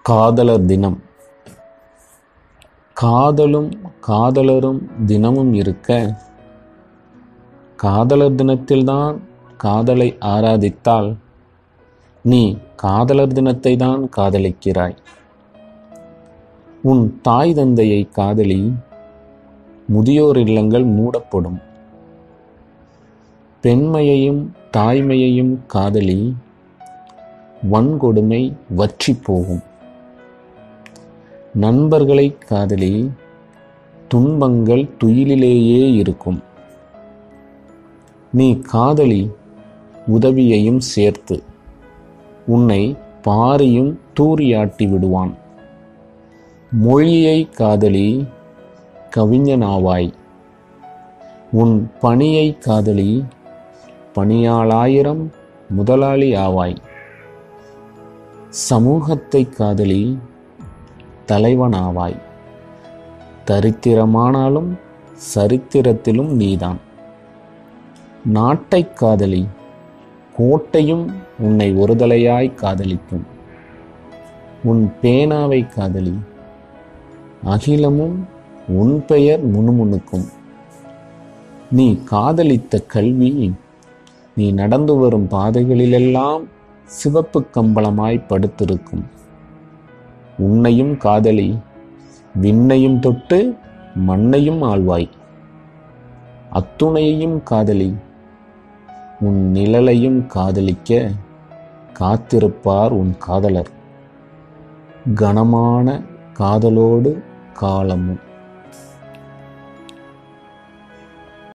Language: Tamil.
காதலர் தினம் காதலும் காதலரும் தினமும் இருக்க காதலர் தினத்தில்தான் காதலை ஆராதித்தால் நீ காதலர் தினத்தை தான் காதலிக்கிறாய் உன் தாய் தந்தையை காதலி முதியோர் இல்லங்கள் மூடப்படும் பெண்மையையும் தாய்மையையும் காதலி வன்கொடுமை வற்றி போகும் நண்பர்களை காதலி துன்பங்கள் துயிலிலேயே இருக்கும் நீ காதலி உதவியையும் சேர்த்து உன்னை பாரியும் தூரியாட்டி விடுவான் மொழியை காதலி கவிஞனாவாய் உன் பணியை காதலி பணியாளாயிரம் முதலாளி ஆவாய் சமூகத்தை காதலி தலைவனாவாய் தரித்திரமானாலும் சரித்திரத்திலும் நீதான் நாட்டை காதலி கோட்டையும் உன்னை ஒருதலையாய் காதலிக்கும் உன் பேனாவை காதலி அகிலமும் உன் பெயர் முணுமுணுக்கும் நீ காதலித்த கல்வி நீ நடந்து வரும் பாதைகளிலெல்லாம் சிவப்பு கம்பளமாய் படுத்திருக்கும் உன்னையும் காதலி விண்ணையும் தொட்டு மண்ணையும் ஆழ்வாய் அத்துணையையும் காதலி உன் நிழலையும் காதலிக்க காத்திருப்பார் உன் காதலர் கனமான காதலோடு காலமும்